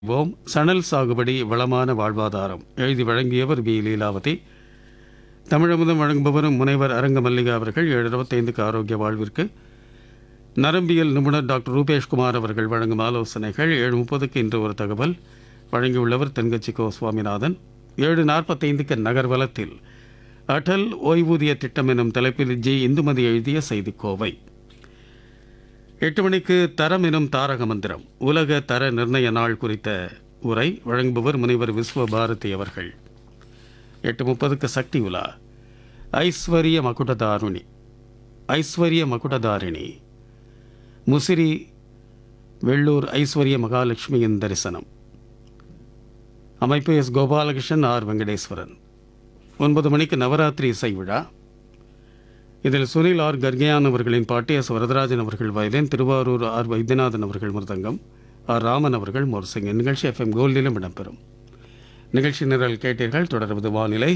ஓம் சணல் சாகுபடி வளமான வாழ்வாதாரம் எழுதி வழங்கியவர் பி லீலாவதி தமிழமுதம் வழங்குபவரும் முனைவர் அரங்க மல்லிகா அவர்கள் ஏழு இருபத்தைந்துக்கு ஆரோக்கிய வாழ்விற்கு நரம்பியல் நிபுணர் டாக்டர் ரூபேஷ்குமார் அவர்கள் வழங்கும் ஆலோசனைகள் ஏழு முப்பதுக்கு இன்று ஒரு தகவல் வழங்கியுள்ளவர் தென்கட்சி கோ சுவாமிநாதன் ஏழு நாற்பத்தைந்துக்கு நகர்வலத்தில் அடல் ஓய்வூதிய திட்டம் எனும் தலைப்பில் ஜி இந்துமதி எழுதிய செய்திக்கோவை எட்டு மணிக்கு தரம் எனும் தாரக மந்திரம் உலக தர நிர்ணய நாள் குறித்த உரை வழங்குபவர் முனைவர் விஸ்வ பாரதி அவர்கள் எட்டு முப்பதுக்கு சக்தி உலா ஐஸ்வர்ய மகுடதாருணி ஐஸ்வர்ய மகுடதாரிணி முசிறி வெள்ளூர் ஐஸ்வர்ய மகாலட்சுமியின் தரிசனம் அமைப்பு எஸ் கோபாலகிருஷ்ணன் ஆர் வெங்கடேஸ்வரன் ஒன்பது மணிக்கு நவராத்திரி இசை விழா இதில் சுனில் ஆர் கர்கயான் அவர்களின் பாட்டி எஸ் வரதராஜன் அவர்கள் வயலின் திருவாரூர் ஆர் வைத்தியநாதன் அவர்கள் மிருதங்கம் ஆர் ராமன் அவர்கள் மோர்சிங் நிகழ்ச்சி எஃப்எம் கோல்டிலும் இடம்பெறும் நிகழ்ச்சி நிரல் கேட்டீர்கள் தொடர்வது வானிலை